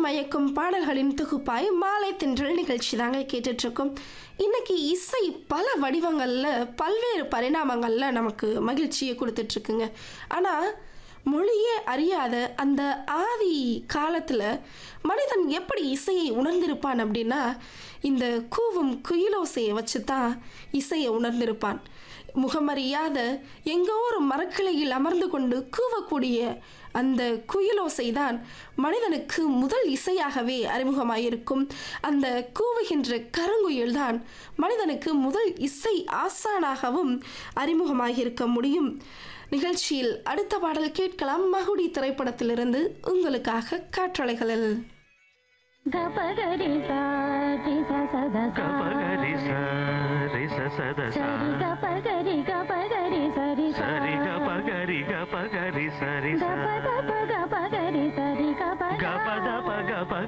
மயக்கும் பாடல்களின் தொகுப்பாய் மாலை தென்றல் நிகழ்ச்சி தாங்க கேட்டுட்டு இருக்கோம் இன்னைக்கு இசை பல வடிவங்களில் பல்வேறு பரிணாமங்களில் நமக்கு மகிழ்ச்சியை கொடுத்துட்டு இருக்குங்க ஆனால் மொழியே அறியாத அந்த ஆதி காலத்தில் மனிதன் எப்படி இசையை உணர்ந்திருப்பான் அப்படின்னா இந்த கூவும் குயிலோசையை வச்சு தான் இசையை உணர்ந்திருப்பான் முகமறியாத எங்கோ ஒரு மரக்கிளையில் அமர்ந்து கொண்டு கூவக்கூடிய அந்த குயிலோசை தான் மனிதனுக்கு முதல் இசையாகவே அறிமுகமாயிருக்கும் அந்த கூவுகின்ற கருங்குயில் தான் மனிதனுக்கு முதல் இசை ஆசானாகவும் அறிமுகமாகியிருக்க முடியும் நிகழ்ச்சியில் அடுத்த பாடல் கேட்கலாம் மகுடி திரைப்படத்திலிருந்து உங்களுக்காக காற்றலைகளில் గపగరి సాటి సద గపగరి సరి సద సరి గపగరి గపగరి సరి సరి గపగరి గపగరి సరి గప గప గపగరి సరి గప గప దప గప